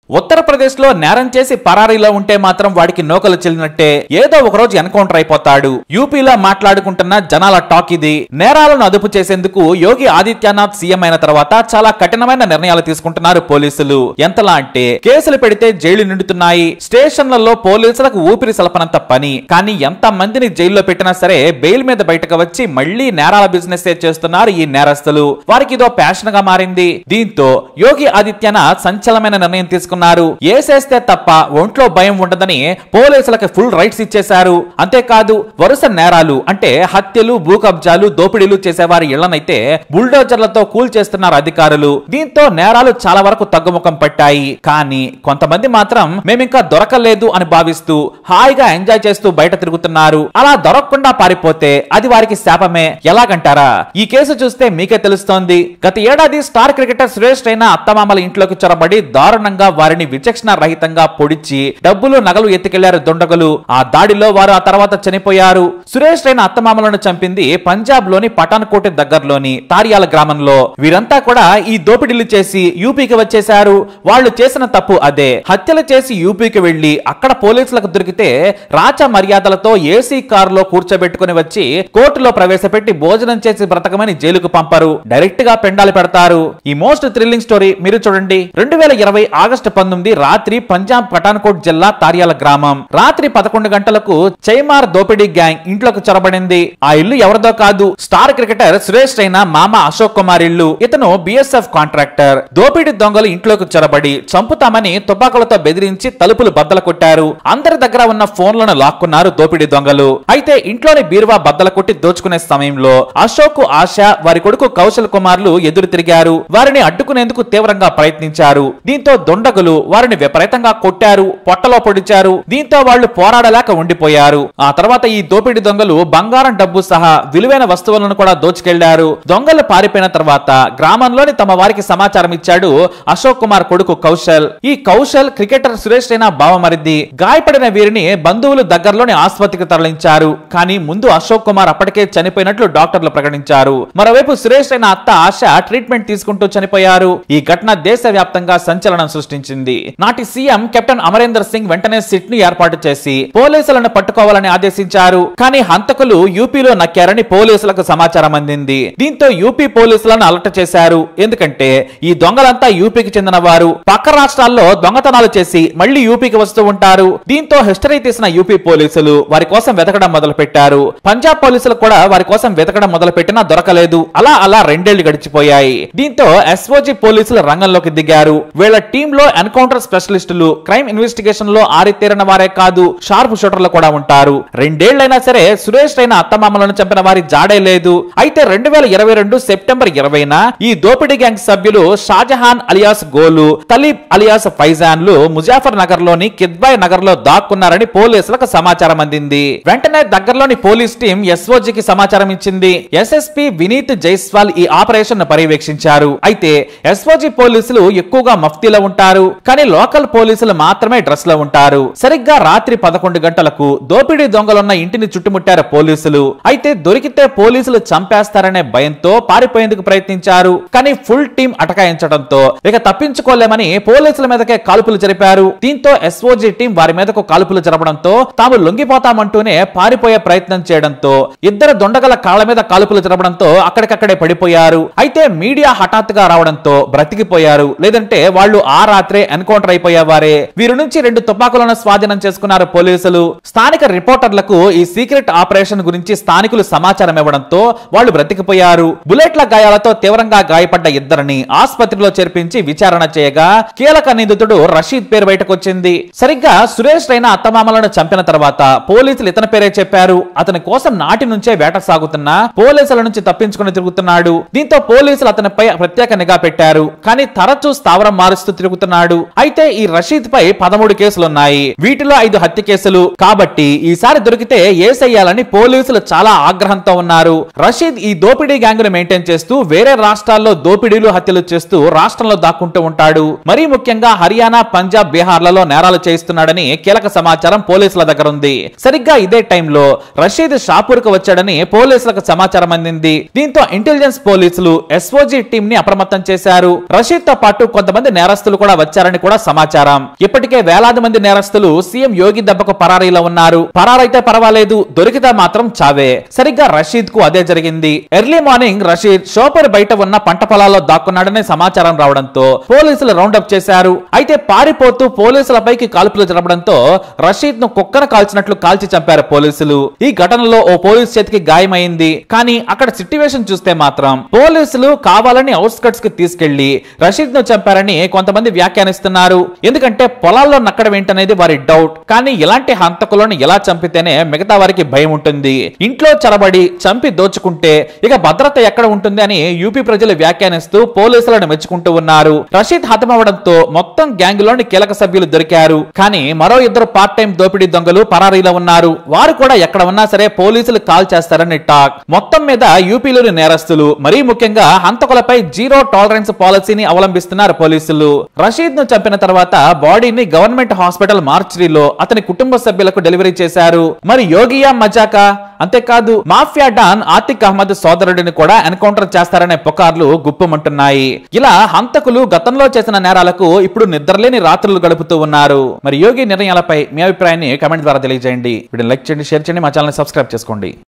ఉత్తరప్రదేశ్ లో నేరం చేసి పరారీలో ఉంటే మాత్రం వాడికి నోకలు చెల్లినట్టే ఏదో ఒక రోజు ఎన్కౌంటర్ అయిపోతాడు యూపీలో మాట్లాడుకుంటున్న జనాల టాక్ ఇది నేరాలను అదుపు చేసేందుకు యోగి ఆదిత్యనాథ్ సీఎం అయిన తర్వాత చాలా కఠినమైన నిర్ణయాలు తీసుకుంటున్నారు పోలీసులు ఎంతలా అంటే కేసులు పెడితే జైలు నిండుతున్నాయి స్టేషన్లలో పోలీసులకు ఊపిరి సలపనంత పని కానీ ఎంత మందిని జైల్లో పెట్టినా సరే బెయిల్ మీద బయటకు వచ్చి మళ్లీ నేరాల బిజినెస్ చేస్తున్నారు ఈ నేరస్తులు వారికి ఇదో ప్యాషన్ గా మారింది దీంతో యోగి ఆదిత్యనాథ్ సంచలనమైన నిర్ణయం తీసుకున్నారు ఏసేస్తే తప్ప ఒంట్లో భయం ఉండదని పోలీసులకు ఫుల్ రైట్స్ ఇచ్చేశారు అంతేకాదు వరుస నేరాలు అంటే హత్యలు భూ కబ్జాలు దోపిడీలు చేసేవారి ఇళ్లనైతే బుల్డోజర్లతో కూల్ చేస్తున్నారు అధికారులు దీంతో నేరాలు చాలా వరకు తగ్గుముఖం పట్టాయి కానీ కొంతమంది మాత్రం మేమింకా దొరకలేదు అని భావిస్తూ హాయిగా ఎంజాయ్ చేస్తూ బయట తిరుగుతున్నారు అలా దొరకకుండా పారిపోతే అది వారికి శాపమే ఎలాగంటారా ఈ కేసు చూస్తే మీకే తెలుస్తోంది గత ఏడాది స్టార్ క్రికెటర్ సురేష్ రైనా అత్తమామల ఇంట్లోకి చొరబడి దారుణంగా వారిని విచక్షణ రహితంగా పొడిచి డబ్బులు నగలు ఎత్తుకెళ్లారు దుండగులు ఆ దాడిలో వారు ఆ తర్వాత చనిపోయారు సురేష్ రైనా అత్తమామలను చంపింది పంజాబ్ లోని పఠాన్కోట్ దగ్గరలోని తారియాల గ్రామంలో వీరంతా కూడా ఈ దోపిడీలు చేసి యూపీకి వచ్చేశారు వాళ్ళు చేసిన తప్పు అదే హత్యలు చేసి యూపీకి వెళ్లి అక్కడ పోలీసులకు దొరికితే రాచ మర్యాదలతో ఏసీ కారులో కూర్చోబెట్టుకుని వచ్చి కోర్టులో ప్రవేశపెట్టి భోజనం చేసి బ్రతకమని జైలుకు పంపరు డైరెక్ట్ గా పెండాలు పెడతారు ఈ మోస్ట్ థ్రిల్లింగ్ స్టోరీ మీరు చూడండి రెండు వేల ఇరవై ఆగస్టు పంతొమ్మిది రాత్రి పంజాబ్ పఠాన్కోట్ జిల్లా తారియాల గ్రామం రాత్రి పదకొండు గంటలకు చైమార్ దోపిడీ గ్యాంగ్ ఇంట్లోకి చొరబడింది ఆ ఇల్లు ఎవరిదో కాదు స్టార్ క్రికెటర్ సురేష్ రైనా మామ అశోక్ కుమార్ ఇల్లు ఇతను బిఎస్ఎఫ్ కాంట్రాక్టర్ దోపిడీ దొంగలు ఇంట్లోకి చొరబడి చంపుతామని తుపాకులతో బెదిరించి తలుపులు బద్దలు కొట్టారు అందరి దగ్గర ఉన్న ఫోన్లను లాక్కున్నారు దోపిడీ దొంగలు అయితే ఇంట్లోని బీరువా బద్దలు కొట్టి దోచుకునే సమయంలో అశోక్ ఆశ వారి కొడుకు కౌశల్ కుమార్లు ఎదురు తిరిగారు వారిని అడ్డుకునేందుకు తీవ్రంగా ప్రయత్నించారు దీంతో దొండగులు వారిని విపరీతంగా కొట్టారు పొట్టలో పొడిచారు దీంతో వాళ్ళు పోరాడలేక ఉండిపోయారు ఆ తర్వాత ఈ దోపిడీ దొంగలు బంగారం డబ్బు సహా విలువైన వస్తువులను కూడా దోచుకెళ్లారు దొంగలు పారిపోయిన తర్వాత గ్రామంలోని తమ వారికి సమాచారం ఇచ్చాడు అశోక్ కుమార్ కొడుకు కౌశల్ ఈ కౌశల్ క్రికెటర్ సురేష్ రైనా బావమరిది గాయపడిన వీరిని బంధువులు దగ్గరలోని ఆసుపత్రికి తరలించారు కానీ ముందు అశోక్ కుమార్ అప్పటికే చనిపోయినట్లు డాక్టర్లు ప్రకటించారు మరోవైపు సురేష్ రైనా అత్త ఆశ ట్రీట్మెంట్ తీసుకుంటూ చనిపోయారు ఈ ఘటన దేశవ్యాప్తంగా సంచలనం సృష్టించింది నాటి సీఎం కెప్టెన్ అమరేందర్ సింగ్ వెంటనే సిట్ ను ఏర్పాటు చేసి పోలీసులను పట్టుకోవాలని ఆదేశించారు కానీ హంతకులు యూపీలో నక్కారని పోలీసులకు సమాచారం అందింది దీంతో యూపీ పోలీసులను అలర్ట్ చేశారు ఎందుకంటే ఈ దొంగలంతా యూపీకి చెందిన వారు పక్క రాష్ట్రాల్లో దొంగతనాలు చేసి మళ్లీ యూపీకి వస్తూ ఉంటారు దీంతో హిస్టరీ తీసిన యూపీ పోలీసులు వారి కోసం వెతకడం మొదలు పెట్టారు పంజాబ్ పోలీసులు కూడా వారి కోసం వెతకడం మొదలు పెట్టినా దొరకలేదు అలా అలా రెండేళ్లు గడిచిపోయాయి దీంతో ఎస్ఓజీ పోలీసులు రంగంలోకి దిగారు వీళ్ళ టీమ్ లో ఎన్కౌంటర్ స్పెషలిస్టులు క్రైమ్ ఇన్వెస్టిగేషన్ లో ఆరితేరిన వారే కాదు షార్ప్ షూటర్లు కూడా ఉంటారు రెండేళ్లైనా సరే సురేష్ రైన అత్తమామలను చంపిన వారి జాడే లేదు అయితే రెండు వేల ఇరవై రెండు సెప్టెంబర్ ఇరవైన ఈ దోపిడీ గ్యాంగ్ సభ్యులు షాజహాన్ అలియాస్ గోలు తలీబ్ అలియాస్ ఫైజాన్లు ముజాఫర్ నగర్ లోని కిద్బాయ్ నగర్ లో దాక్కున్నారని పోలీసులకు సమాచారం అందింది వెంటనే దగ్గరలోని పోలీస్ టీం ఎస్ఓజికి సమాచారం ఇచ్చింది ఎస్ఎస్పీ వినీత్ జైస్వాల్ ఈ ఆపరేషన్ పర్యవేక్షించారు అయితే ఎస్ఓజి పోలీసులు ఎక్కువగా మఫ్తీలో ఉంటారు కానీ లోకల్ పోలీసులు మాత్రమే డ్రెస్ లో ఉంటారు సరిగ్గా రాత్రి పదకొండు గంటలకు దోపిడీ దొంగలున్న ఇంటిని చుట్టుముట్టారు పోలీసులు అయితే దొరికితే పోలీసులు చంపేస్తారనే భయంతో పారిపోయేందుకు ప్రయత్నించారు కానీ ఫుల్ టీం అటకాయించడంతో ఇక తప్పించుకోలేమని పోలీసుల మీదకే కాల్పులు జరిపారు దీంతో ఎస్ఓజి టీం వారి మీదకు కాల్పులు జరపడంతో తాము లొంగిపోతామంటూనే పారిపోయే ప్రయత్నం చేయడంతో ఇద్దరు దొండగల కాళ్ళ మీద కాల్పులు జరపడంతో అక్కడికక్కడే పడిపోయారు అయితే మీడియా హఠాత్తుగా రావడంతో బ్రతికిపోయారు లేదంటే వాళ్ళు ఆ రాత్రే ఎన్కౌంటర్ అయిపోయేవారే వీరి నుంచి రెండు తుపాకులను స్వాధీనం చేసుకున్నారు పోలీసులు స్థానిక రిపోర్టర్లకు ఈ సీక్రెట్ ఆపరేషన్ గురించి స్థానికులు సమాచారం ఇవ్వడంతో వాళ్ళు బ్రతికిపోయారు బుల్లెట్ల గాయాలతో తీవ్రంగా గాయపడ్డ ఇద్దరిని ఆసుపత్రిలో చేర్పించి విచారణ చేయగా కీలక నిందితుడు రషీద్ పేరు బయటకు వచ్చింది సరిగ్గా సురేష్ రైనా అత్తమామలను చంపిన తర్వాత పోలీసులు ఇతని పేరే చెప్పారు అతని కోసం నాటి నుంచే వేట సాగుతున్నా పోలీసుల నుంచి తప్పించుకుని తిరుగుతున్నాడు దీంతో పోలీసులు అతనిపై ప్రత్యేక నిఘా పెట్టారు కానీ తరచూ స్థావరం మారుస్తూ తిరుగుతున్నాడు అయితే ఈ రషీద్ పై పదమూడు కేసులున్నాయి వీటిలో ఐదు హత్య కేసులు కాబట్టి ఈసారి దొరికితే ఏసెయ్యాలని పోలీసులు చాలా ఆగ్రహంతో ఉన్నారు రషీద్ ఈ దోపిడీ గ్యాంగ్ ను మెయింటైన్ చేస్తూ వేరే రాష్ట్రాల్లో దోపిడీలు హత్యలు చేస్తూ రాష్ట్రంలో దాక్కుంటూ ఉంటాడు మరీ ముఖ్యంగా హర్యానా పంజాబ్ బీహార్లలో నేరాలు చేయిస్తున్నాడని కీలక సమాచారం పోలీసుల దగ్గర ఉంది సరిగ్గా ఇదే టైంలో రషీద్ షాపూర్ కు వచ్చాడని పోలీసులకు సమాచారం అందింది దీంతో ఇంటెలిజెన్స్ పోలీసులు ఎస్ఓజీ టీం ని అప్రమత్తం చేశారు రషీద్ తో పాటు కొంతమంది నేరస్తులు కూడా వచ్చారు వచ్చారని కూడా సమాచారం ఇప్పటికే వేలాది మంది నేరస్తులు సీఎం యోగి దెబ్బకు పరారీలో ఉన్నారు పరారైతే పర్వాలేదు దొరికితే మాత్రం చావే సరిగ్గా రషీద్ కు అదే జరిగింది ఎర్లీ మార్నింగ్ రషీద్ షోపర్ బయట ఉన్న పంట పొలాల్లో దాక్కున్నాడనే సమాచారం రావడంతో పోలీసులు రౌండప్ చేశారు అయితే పారిపోతూ పోలీసులపైకి కాల్పులు జరపడంతో రషీద్ ను కుక్కన కాల్చినట్లు కాల్చి చంపారు పోలీసులు ఈ ఘటనలో ఓ పోలీస్ చేతికి గాయమైంది కానీ అక్కడ సిట్యువేషన్ చూస్తే మాత్రం పోలీసులు కావాలని అవుట్స్కట్స్ కి తీసుకెళ్లి రషీద్ ను చంపారని కొంతమంది వ్యాఖ్యానిస్తున్నారు ఎందుకంటే పొలాల్లో నక్కడం ఏంటనేది వారి డౌట్ కానీ ఇలాంటి హంతకులను ఎలా చంపితేనే మిగతా వారికి భయం ఉంటుంది ఇంట్లో చొరబడి చంపి దోచుకుంటే ఇక భద్రత ఎక్కడ ఉంటుంది అని యూపీ ప్రజలు వ్యాఖ్యానిస్తూ పోలీసులను మెచ్చుకుంటూ ఉన్నారు రషీద్ హతమవడంతో మొత్తం గ్యాంగ్ లోని కీలక సభ్యులు దొరికారు కానీ మరో ఇద్దరు పార్ట్ టైం దోపిడీ దొంగలు పరారీలో ఉన్నారు వారు కూడా ఎక్కడ ఉన్నా సరే పోలీసులు కాల్ చేస్తారని టాక్ మొత్తం మీద యూపీలోని నేరస్తులు మరీ ముఖ్యంగా హంతకులపై జీరో టాలరెన్స్ పాలసీని అవలంబిస్తున్నారు పోలీసులు రషీద్ ను చంపిన తర్వాత బాడీని గవర్నమెంట్ హాస్పిటల్ మార్చరీలో అతని కుటుంబ సభ్యులకు డెలివరీ చేశారు మరి యోగియా మజాకా అంతేకాదు మాఫియా డాన్ ఆతిక్ అహ్మద్ సోదరుడిని కూడా ఎన్కౌంటర్ చేస్తారనే పుకార్లు గుప్పమంటున్నాయి ఇలా హంతకులు గతంలో చేసిన నేరాలకు ఇప్పుడు నిద్రలేని రాత్రులు గడుపుతూ ఉన్నారు మరి యోగి నిర్ణయాలపై మీ అభిప్రాయాన్ని కమెంట్ ద్వారా తెలియజేయండి వీడియో లైక్ చేయండి షేర్ చేయండి మా ఛానల్ సబ్స్క్రైబ్ చేసుకోండి